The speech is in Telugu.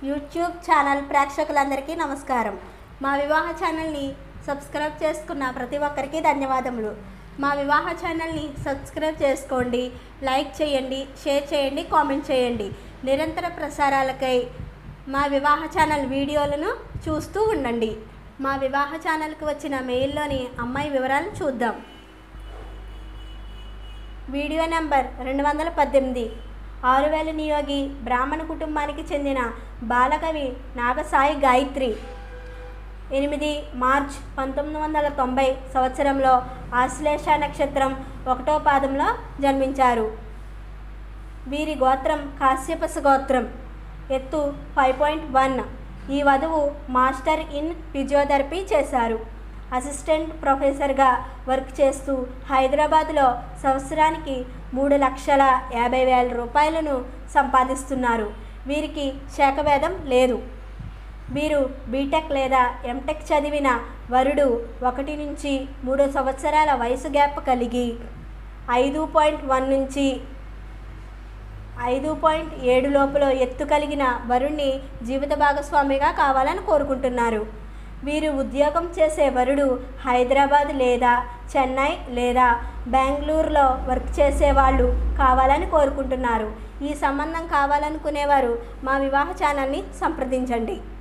యూట్యూబ్ ఛానల్ ప్రేక్షకులందరికీ నమస్కారం మా వివాహ ఛానల్ని సబ్స్క్రైబ్ చేసుకున్న ప్రతి ఒక్కరికి ధన్యవాదములు మా వివాహ ఛానల్ని సబ్స్క్రైబ్ చేసుకోండి లైక్ చేయండి షేర్ చేయండి కామెంట్ చేయండి నిరంతర ప్రసారాలకై మా వివాహ ఛానల్ వీడియోలను చూస్తూ ఉండండి మా వివాహ ఛానల్కి వచ్చిన మెయిల్లోని అమ్మాయి వివరాలు చూద్దాం వీడియో నెంబర్ రెండు వందల పద్దెనిమిది ఆరువేల నియోగి బ్రాహ్మణ కుటుంబానికి చెందిన బాలకవి నాగసాయి గాయత్రి ఎనిమిది మార్చ్ పంతొమ్మిది వందల తొంభై సంవత్సరంలో ఆశ్లేష నక్షత్రం ఒకటో పాదంలో జన్మించారు వీరి గోత్రం కాశ్యపస గోత్రం ఎత్తు ఫైవ్ పాయింట్ వన్ ఈ వధువు మాస్టర్ ఇన్ ఫిజియోథెరపీ చేశారు అసిస్టెంట్ ప్రొఫెసర్గా వర్క్ చేస్తూ హైదరాబాద్లో సంవత్సరానికి మూడు లక్షల యాభై వేల రూపాయలను సంపాదిస్తున్నారు వీరికి శాఖభేదం లేదు వీరు బీటెక్ లేదా ఎంటెక్ చదివిన వరుడు ఒకటి నుంచి మూడు సంవత్సరాల వయసు గ్యాప్ కలిగి ఐదు పాయింట్ వన్ నుంచి ఐదు పాయింట్ ఏడు లోపల ఎత్తు కలిగిన వరుణ్ణి జీవిత భాగస్వామిగా కావాలని కోరుకుంటున్నారు వీరు ఉద్యోగం చేసే వరుడు హైదరాబాద్ లేదా చెన్నై లేదా బెంగళూరులో వర్క్ చేసేవాళ్ళు కావాలని కోరుకుంటున్నారు ఈ సంబంధం కావాలనుకునేవారు మా వివాహ ఛానల్ని సంప్రదించండి